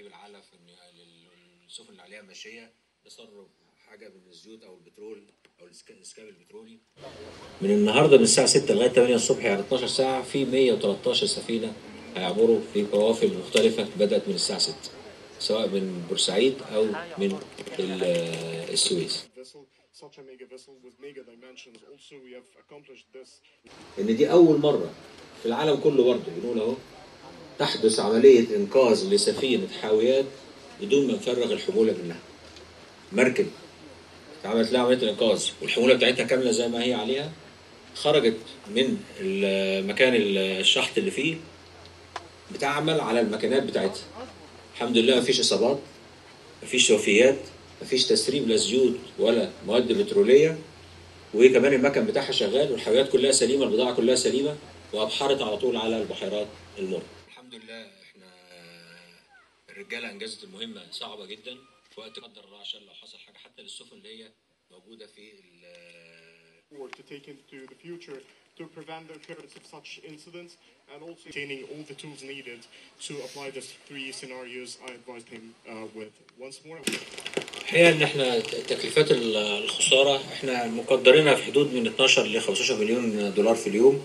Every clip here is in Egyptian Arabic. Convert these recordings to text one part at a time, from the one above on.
نجيب العلف للسفن اللي عليها ماشيه نسرب حاجه من الزيوت او البترول او الاسكاب البترولي من النهارده من الساعه 6 لغايه 8 الصبح يعني 12 ساعه في 113 سفينه هيعبروا في قوافل مختلفه بدات من الساعه 6 سواء من بورسعيد او من السويس such a mega vessel with mega dimensions. Also, we have accomplished this. ان دي اول مره في العالم كله برضه بنقول اهو تحدث عمليه انقاذ لسفينه حاويات بدون ما نفرغ الحموله منها. مركب اتعملت لها عمليه الانقاذ والحموله بتاعتها كامله زي ما هي عليها خرجت من مكان الشحط اللي فيه بتعمل على المكانات بتاعتها. الحمد لله مفيش اصابات مفيش وفيات مفيش تسريب لا زيوت ولا مواد بتروليه وكمان المكن بتاعها شغال والحاويات كلها سليمه البضاعه كلها سليمه وابحرت على طول على البحيرات المر الحمد لله احنا الرجاله انجزت المهمه صعبه جدا في وقت قدر الله عشان لو حصل حاجه حتى للسفن اللي هي موجوده في to take into the future to prevent the occurrence of such incidents and also obtaining all the tools needed to apply the three scenarios I advised him uh, with. Once more. الحقيقه ان احنا تكلفات الخساره احنا مقدرينها في حدود من 12 ل 15 مليون دولار في اليوم.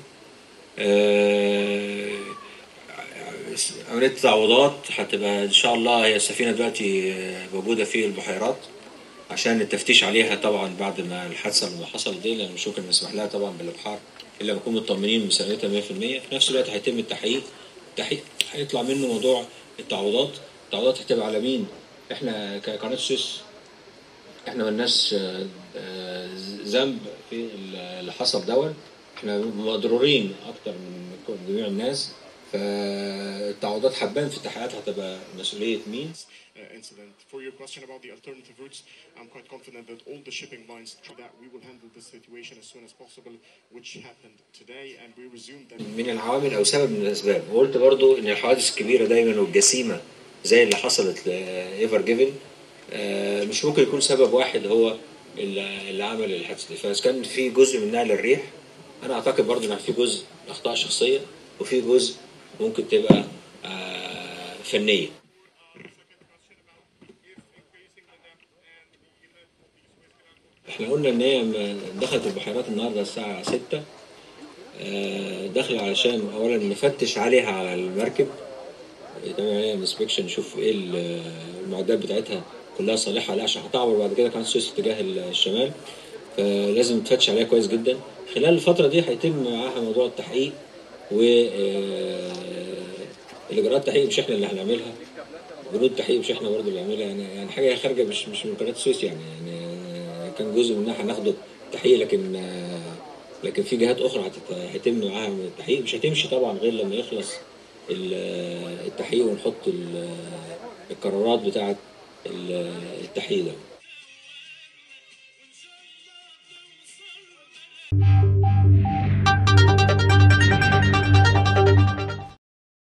عمليه تعويضات هتبقى ان شاء الله هي السفينه دلوقتي موجوده في البحيرات عشان التفتيش عليها طبعا بعد ما الحادثه اللي حصلت دي لان مش ممكن نسمح لها طبعا بالابحار الا لما نكون مطمنين بسلامتها 100% في نفس الوقت هيتم التحقيق التحقيق هيطلع منه موضوع التعويضات التعويضات هتبقى على مين؟ احنا كقناه السويس احنا ملناش ذنب في اللي حصل دون احنا مضرورين اكتر من جميع الناس فالتعويضات حبان في التحقيقات هتبقى مسؤوليه مين؟ incident. For your question about the alternative routes, I'm quite confident that all the shipping lines that we will handle this situation as soon as possible, which happened today, and we resume that. من العوامل او سبب من الاسباب وقلت برضو ان الحوادث الكبيره دايما والجسيمه زي اللي حصلت لايفر جيفن مش ممكن يكون سبب واحد هو اللي عمل الحادثه دي فاذا كان في جزء من نقل الريح انا اعتقد برضو ان في جزء اخطاء شخصيه وفي جزء ممكن تبقى فنيه احنا قلنا ان هي دخلت البحيرات النهارده الساعه 6 داخله علشان اولا نفتش عليها على المركب تعمل عليها انسبكشن نشوف ايه المعدات بتاعتها كلها صالحه لا عشان هتعبر بعد كده كمان السويس اتجاه الشمال فلازم نفتش عليها كويس جدا خلال الفتره دي هيتم معاها موضوع التحقيق و الاجراءات التحقيق مش احنا اللي هنعملها جنود التحقيق مش احنا برضه اللي هنعملها يعني يعني حاجه خارجه مش مش من قناه السويس يعني يعني كان جزء منها هناخده تحقيق لكن لكن في جهات اخرى هيتم معاها من التحقيق مش هتمشي طبعا غير لما يخلص التحقيق ونحط القرارات بتاعه التحقيق ده